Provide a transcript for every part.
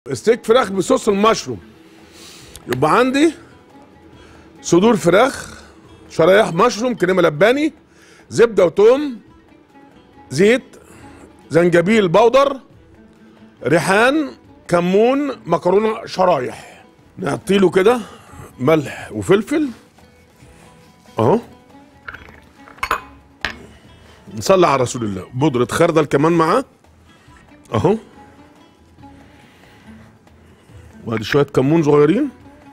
ستيك فراخ بصوص المشروم يبقى عندي صدور فراخ شرايح مشروم كريمه لباني زبده وتوم زيت زنجبيل بودر ريحان كمون مكرونه شرايح نحطي له كده ملح وفلفل اهو نصلي على رسول الله بودره خردل كمان معاه اهو وادي شويه كمون صغيرين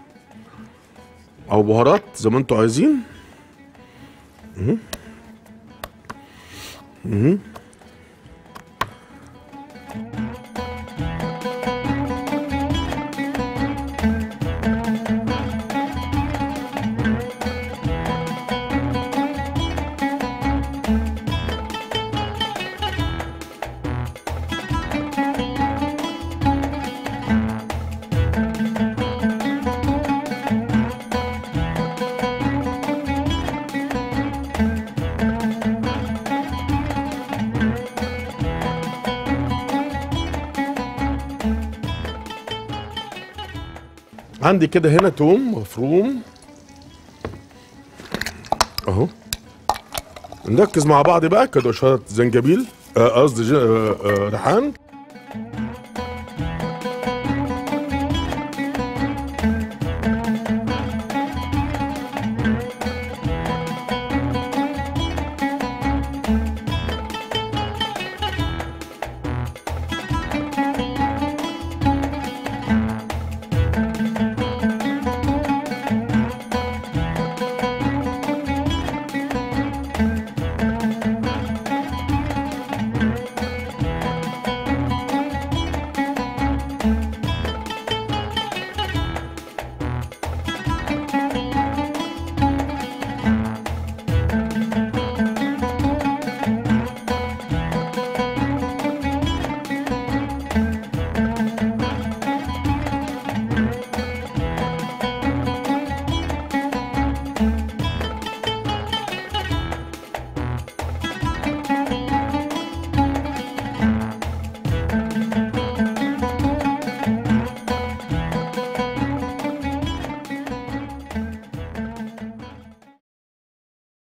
او بهارات زي ما انتوا عايزين مه. مه. عندي كده هنا توم مفروم اهو نركز مع بعض بقى كده شويه زنجبيل آه، قصدي ج- آه، آه، ريحان